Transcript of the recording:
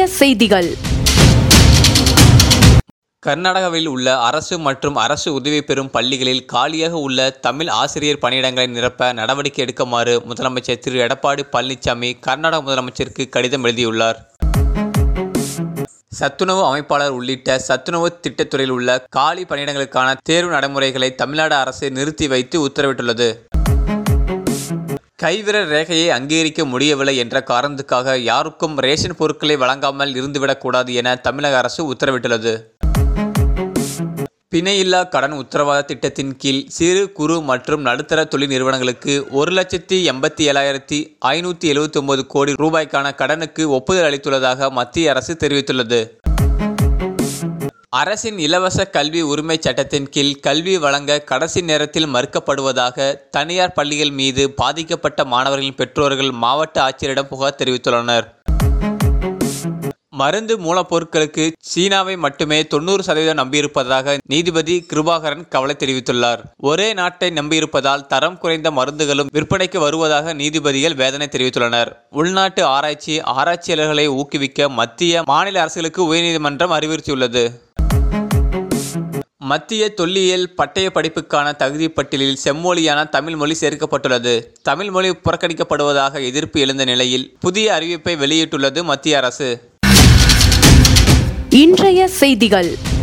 செய்திகள் கர்நாடகாவில் உள்ள அரசு மற்றும் அரசு உதவி பெறும் பள்ளிகளில் காலியாக உள்ள தமிழ் ஆசிரியர் பணியிடங்களை நிரப்ப நடவடிக்கை எடுக்குமாறு முதலமைச்சர் திரு எடப்பாடி பழனிசாமி கர்நாடக முதலமைச்சருக்கு கடிதம் எழுதியுள்ளார் சத்துணவு அமைப்பாளர் உள்ளிட்ட சத்துணவு திட்டத்துறையில் உள்ள காலி பணியிடங்களுக்கான தேர்வு நடைமுறைகளை தமிழ்நாடு அரசு நிறுத்தி வைத்து உத்தரவிட்டுள்ளது கைவிரல் ரேகையை அங்கீகரிக்க முடியவில்லை என்ற காரணத்துக்காக யாருக்கும் ரேஷன் பொருட்களை வழங்காமல் இருந்துவிடக்கூடாது என தமிழக அரசு உத்தரவிட்டுள்ளது பிணையில்லா கடன் உத்தரவாத திட்டத்தின் கீழ் சிறு குறு மற்றும் நடுத்தர தொழில் நிறுவனங்களுக்கு ஒரு லட்சத்தி எண்பத்தி ஏழாயிரத்தி ஐநூற்றி எழுபத்தி ஒன்பது கோடி ரூபாய்க்கான கடனுக்கு ஒப்புதல் அளித்துள்ளதாக மத்திய அரசு தெரிவித்துள்ளது அரசின் இலவச கல்வி உரிமை சட்டத்தின் கீழ் கல்வி வழங்க கடைசி நேரத்தில் மறுக்கப்படுவதாக தனியார் பள்ளிகள் மீது பாதிக்கப்பட்ட மாணவர்களின் பெற்றோர்கள் மாவட்ட ஆட்சியரிடம் புகார் தெரிவித்துள்ளனர் மருந்து மூலப்பொருட்களுக்கு சீனாவை மட்டுமே தொண்ணூறு சதவீதம் நம்பியிருப்பதாக நீதிபதி கிருபாகரன் கவலை தெரிவித்துள்ளார் ஒரே நாட்டை நம்பியிருப்பதால் தரம் குறைந்த மருந்துகளும் விற்பனைக்கு வருவதாக நீதிபதிகள் வேதனை தெரிவித்துள்ளனர் உள்நாட்டு ஆராய்ச்சி ஆராய்ச்சியாளர்களை ஊக்குவிக்க மத்திய மாநில அரசுகளுக்கு உயர்நீதிமன்றம் அறிவுறுத்தியுள்ளது மத்திய தொல்லியல் பட்டய படிப்புக்கான தகுதி பட்டியலில் செம்மொழியான தமிழ் மொழி சேர்க்கப்பட்டுள்ளது தமிழ் மொழி புறக்கணிக்கப்படுவதாக எதிர்ப்பு எழுந்த நிலையில் புதிய அறிவிப்பை வெளியிட்டுள்ளது மத்திய அரசு இன்றைய செய்திகள்